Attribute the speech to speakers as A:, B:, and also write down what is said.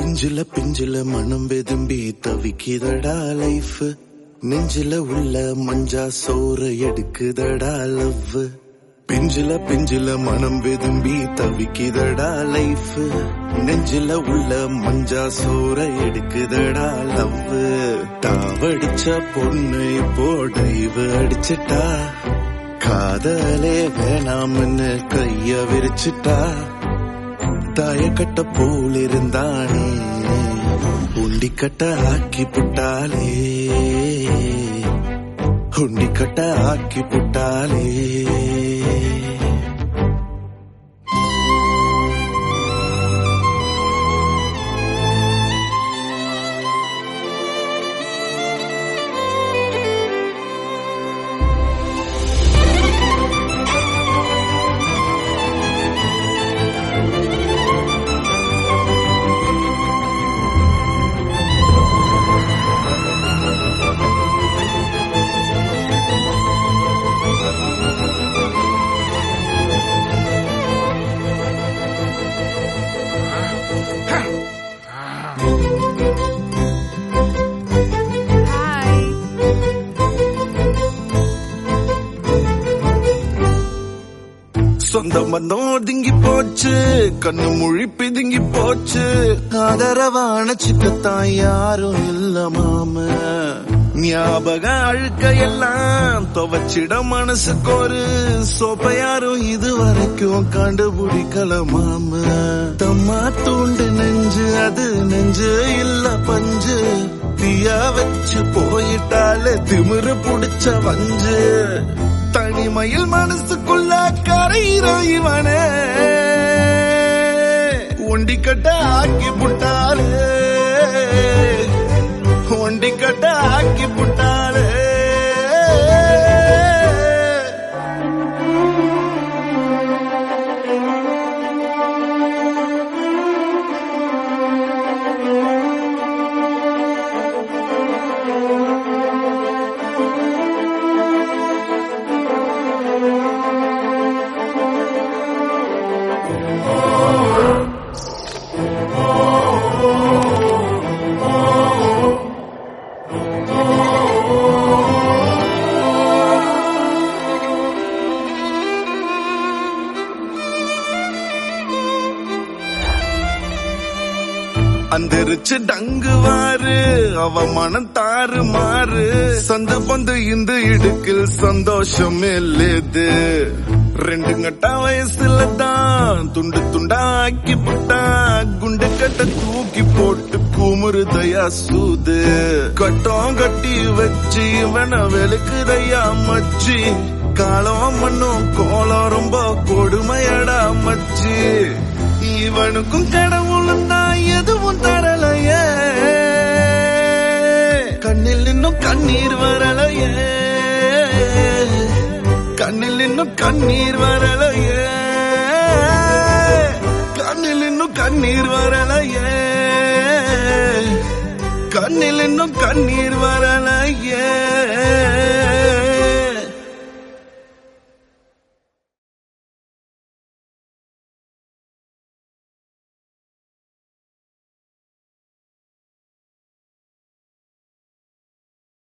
A: பிஞ்சில பிஞ்சில மனம் வெதும்பி தவிக்குதடா லைஃப் நெஞ்சில உள்ள மஞ்சா சோற எடுக்குதடா லவ் பிஞ்சில பிஞ்சில மனம் வெதும்பி தவிக்குதடா லைஃப் நெஞ்சில உள்ள மஞ்சா சோற எடுக்குதடா லவ் தாவடிச்ச பொண்ணு இப்போ டைவ் அடிச்சிட்டா காதலே வேணாம்னு கைய விரிச்சிட்டா தாயக்கட்ட போல் இருந்தானே உண்டிக்கட்ட ஆக்கி புட்டாலே உண்டிக்கட்ட ஆக்கி புட்டாலே
B: ஹாய்
A: சொந்த பந்தம் ஒதுங்கி போச்சு கண்ணு மொழி பிதுங்கி போச்சு ஆதரவான சித்தத்தான் யாரும் இல்ல மாம ஞாபக அழுக்க எல்லாம் துவச்சிட மனசுக்கு ஒரு சோப்ப யாரும் இது வரைக்கும் கண்டுபிடிக்கல மாம தம்மா தூண்டு நெஞ்சு அது நெஞ்சு இல்ல பஞ்சு தீயா வச்சு போயிட்டாலே திமிரு புடிச்ச வஞ்சு தனிமையில் மனசுக்குள்ள கரையிற இவனே ஒண்டிக்கட்ட ஆக்கி புட்டாலே ஒண்டிக்கட்ட ஆக்கி புட்டாலே அந்தரிச்சு டங்குவாரு அவ மனம் தாறு மாறு சந்து பந்து இந்த இடுக்கில் சந்தோஷம் இல்லது ரெண்டு கட்டா வயசுல தான் துண்டு துண்டா ஆக்கி போட்டா குண்டு கட்ட தூக்கி போட்டு குமுறுதையா சூது கட்டம் கட்டி வச்சு இவன வெளுக்குதையா மச்சி காலம் மண்ணும் கோலம் ரொம்ப கொடுமையடா மச்சி இவனுக்கும் கடவுளும் தான் எதுவும் தரலையே கண்ணில் இன்னும் கண்ணீர் வரலையே கண்ணில் இன்னும் கண்ணீர் வரலையே கண்ணில் இன்னும் கண்ணீர் வரலையே கண்ணில் இன்னும் கண்ணீர் வரலையே